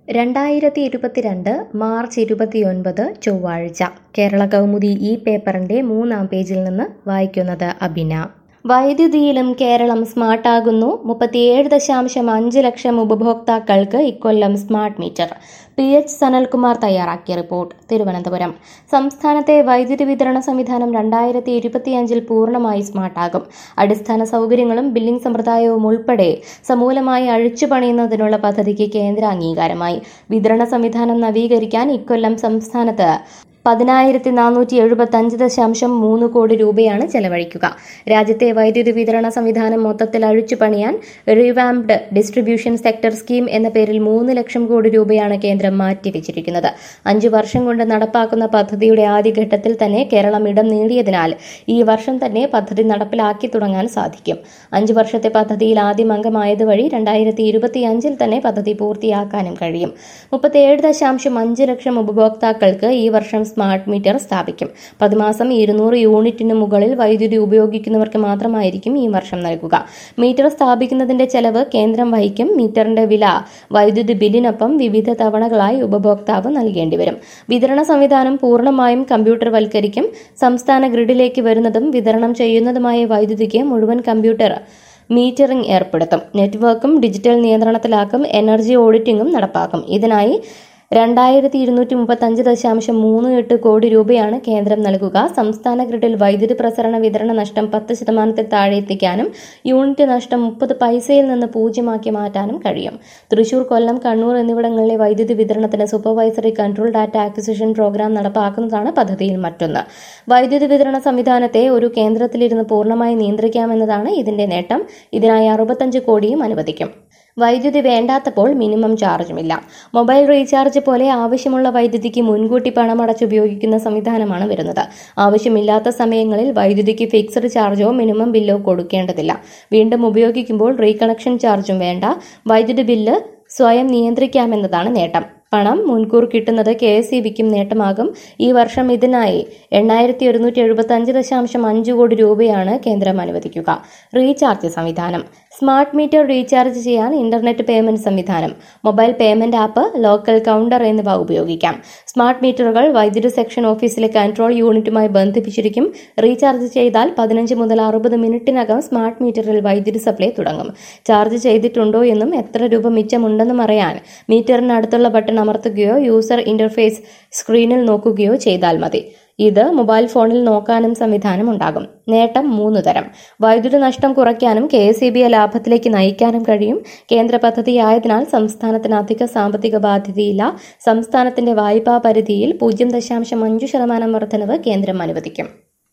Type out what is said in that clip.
രണ്ടായിരത്തി ഇരുപത്തിരണ്ട് മാർച്ച് ഇരുപത്തിയൊൻപത് ചൊവ്വാഴ്ച കേരള കൗമുദി ഈ പേപ്പറിന്റെ മൂന്നാം പേജിൽ നിന്ന് വായിക്കുന്നത് അബിന വൈദ്യുതിയിലും കേരളം സ്മാർട്ടാകുന്നു മുപ്പത്തിയേഴ് ദശാംശം അഞ്ച് ലക്ഷം ഉപഭോക്താക്കൾക്ക് ഇക്കൊല്ലം smart meter P H Sanalkumar തയ്യാറാക്കിയ റിപ്പോർട്ട് തിരുവനന്തപുരം സംസ്ഥാനത്തെ വൈദ്യുതി വിതരണ സംവിധാനം രണ്ടായിരത്തി ഇരുപത്തിയഞ്ചിൽ പൂർണ്ണമായി സ്മാർട്ടാകും അടിസ്ഥാന സൗകര്യങ്ങളും ബില്ലിംഗ് സമ്പ്രദായവും ഉൾപ്പെടെ സമൂലമായി അഴിച്ചുപണിയുന്നതിനുള്ള പദ്ധതിക്ക് കേന്ദ്ര അംഗീകാരമായി വിതരണ സംവിധാനം നവീകരിക്കാൻ ഇക്കൊല്ലം സംസ്ഥാനത്ത് പതിനായിരത്തി നാനൂറ്റി എഴുപത്തി അഞ്ച് ദശാംശം മൂന്ന് കോടി രൂപയാണ് ചെലവഴിക്കുക രാജ്യത്തെ വൈദ്യുതി വിതരണ സംവിധാനം മൊത്തത്തിൽ അഴിച്ചു പണിയാൻ റിവാംപ്ഡ് ഡിസ്ട്രിബ്യൂഷൻ സെക്ടർ സ്കീം എന്ന പേരിൽ മൂന്ന് ലക്ഷം കോടി രൂപയാണ് കേന്ദ്രം മാറ്റിവെച്ചിരിക്കുന്നത് അഞ്ചു വർഷം കൊണ്ട് നടപ്പാക്കുന്ന പദ്ധതിയുടെ ആദ്യഘട്ടത്തിൽ തന്നെ കേരളം ഇടം നേടിയതിനാൽ ഈ വർഷം തന്നെ പദ്ധതി നടപ്പിലാക്കി തുടങ്ങാൻ സാധിക്കും അഞ്ചു വർഷത്തെ പദ്ധതിയിൽ ആദ്യം അംഗമായത് വഴി രണ്ടായിരത്തി ഇരുപത്തിയഞ്ചിൽ തന്നെ പദ്ധതി പൂർത്തിയാക്കാനും കഴിയും മുപ്പത്തിയേഴ് ദശാംശം അഞ്ച് ലക്ഷം ഉപഭോക്താക്കൾക്ക് ഈ വർഷം സ്മാർട്ട് മീറ്റർ സ്ഥാപിക്കും പ്രതിമാസം ഇരുന്നൂറ് യൂണിറ്റിന് മുകളിൽ വൈദ്യുതി ഉപയോഗിക്കുന്നവർക്ക് മാത്രമായിരിക്കും ഈ വർഷം നൽകുക മീറ്റർ സ്ഥാപിക്കുന്നതിന്റെ ചെലവ് കേന്ദ്രം വഹിക്കും മീറ്ററിന്റെ വില വൈദ്യുതി ബില്ലിനൊപ്പം വിവിധ തവണകളായി ഉപഭോക്താവ് നൽകേണ്ടി വരും വിതരണ സംവിധാനം പൂർണ്ണമായും കമ്പ്യൂട്ടർവൽക്കരിക്കും സംസ്ഥാന ഗ്രിഡിലേക്ക് വരുന്നതും വിതരണം ചെയ്യുന്നതുമായ വൈദ്യുതിക്ക് മുഴുവൻ കമ്പ്യൂട്ടർ മീറ്ററിംഗ് ഏർപ്പെടുത്തും നെറ്റ്വർക്കും ഡിജിറ്റൽ നിയന്ത്രണത്തിലാക്കും എനർജി ഓഡിറ്റിംഗും നടപ്പാക്കും ഇതിനായി രണ്ടായിരത്തി ഇരുന്നൂറ്റി മുപ്പത്തഞ്ച് ദശാംശം മൂന്ന് എട്ട് കോടി രൂപയാണ് കേന്ദ്രം നൽകുക സംസ്ഥാന ഗ്രിഡിൽ വൈദ്യുതി പ്രസരണ വിതരണ നഷ്ടം പത്ത് ശതമാനത്തിൽ താഴെ എത്തിക്കാനും യൂണിറ്റ് നഷ്ടം മുപ്പത് പൈസയിൽ നിന്ന് പൂജ്യമാക്കി മാറ്റാനും കഴിയും തൃശൂർ കൊല്ലം കണ്ണൂർ എന്നിവിടങ്ങളിലെ വൈദ്യുതി വിതരണത്തിന് supervisory control data acquisition program നടപ്പാക്കുന്നതാണ് പദ്ധതിയിൽ മറ്റൊന്ന് വൈദ്യുതി വിതരണ സംവിധാനത്തെ ഒരു കേന്ദ്രത്തിലിരുന്ന് പൂർണ്ണമായി നിയന്ത്രിക്കാമെന്നതാണ് ഇതിന്റെ നേട്ടം ഇതിനായി അറുപത്തഞ്ച് കോടിയും അനുവദിക്കും വൈദ്യുതി വേണ്ടാത്തപ്പോൾ മിനിമം ചാർജുമില്ല മൊബൈൽ റീചാർജ് പോലെ ആവശ്യമുള്ള വൈദ്യുതിക്ക് മുൻകൂട്ടി പണം അടച്ചുപയോഗിക്കുന്ന സംവിധാനമാണ് വരുന്നത് ആവശ്യമില്ലാത്ത സമയങ്ങളിൽ വൈദ്യുതിക്ക് ഫിക്സഡ് ചാർജോ മിനിമം ബില്ലോ കൊടുക്കേണ്ടതില്ല വീണ്ടും ഉപയോഗിക്കുമ്പോൾ റീകണക്ഷൻ ചാർജും വേണ്ട വൈദ്യുതി ബില്ല് സ്വയം നിയന്ത്രിക്കാമെന്നതാണ് നേട്ടം പണം മുൻകൂർ കിട്ടുന്നത് കെ എസ് ഇ ബിക്കും നേട്ടമാകും ഈ വർഷം ഇതിനായി എണ്ണായിരത്തി ഒരുന്നൂറ്റി എഴുപത്തി അഞ്ച് ദശാംശം അഞ്ച് കോടി രൂപയാണ് കേന്ദ്രം അനുവദിക്കുക റീചാർജ് സംവിധാനം സ്മാർട്ട് മീറ്റർ റീചാർജ് ചെയ്യാൻ ഇന്റർനെറ്റ് പേയ്മെന്റ് സംവിധാനം mobile payment app local counter എന്നിവ ഉപയോഗിക്കാം സ്മാർട്ട് മീറ്ററുകൾ വൈദ്യുതി സെക്ഷൻ ഓഫീസിലെ കൺട്രോൾ യൂണിറ്റുമായി ബന്ധിപ്പിച്ചിരിക്കും റീചാർജ് ചെയ്താൽ പതിനഞ്ച് മുതൽ അറുപത് മിനിറ്റിനകം സ്മാർട്ട് മീറ്ററിൽ വൈദ്യുതി സപ്ലൈ തുടങ്ങും ചാർജ് ചെയ്തിട്ടുണ്ടോ എന്നും എത്ര രൂപ മിച്ചമുണ്ടെന്നും അറിയാൻ മീറ്ററിനടുത്തുള്ള ബട്ടൺ അമർത്തുകയോ യൂസർ ഇന്റർഫേസ് സ്ക്രീനിൽ നോക്കുകയോ ചെയ്താൽ മതി ഇത് മൊബൈൽ ഫോണിൽ നോക്കാനും സംവിധാനം ഉണ്ടാകും നേട്ടം മൂന്ന് തരം വൈദ്യുതി നഷ്ടം കുറയ്ക്കാനും കെ എസ് ഇ ബിയെ ലാഭത്തിലേക്ക് നയിക്കാനും കഴിയും കേന്ദ്ര പദ്ധതിയായതിനാൽ സംസ്ഥാനത്തിന് അധിക സാമ്പത്തിക ബാധ്യതയില്ല സംസ്ഥാനത്തിന്റെ വായ്പാ പരിധിയിൽ പൂജ്യം ദശാംശം അഞ്ച് ശതമാനം വർധനവ് കേന്ദ്രം അനുവദിക്കും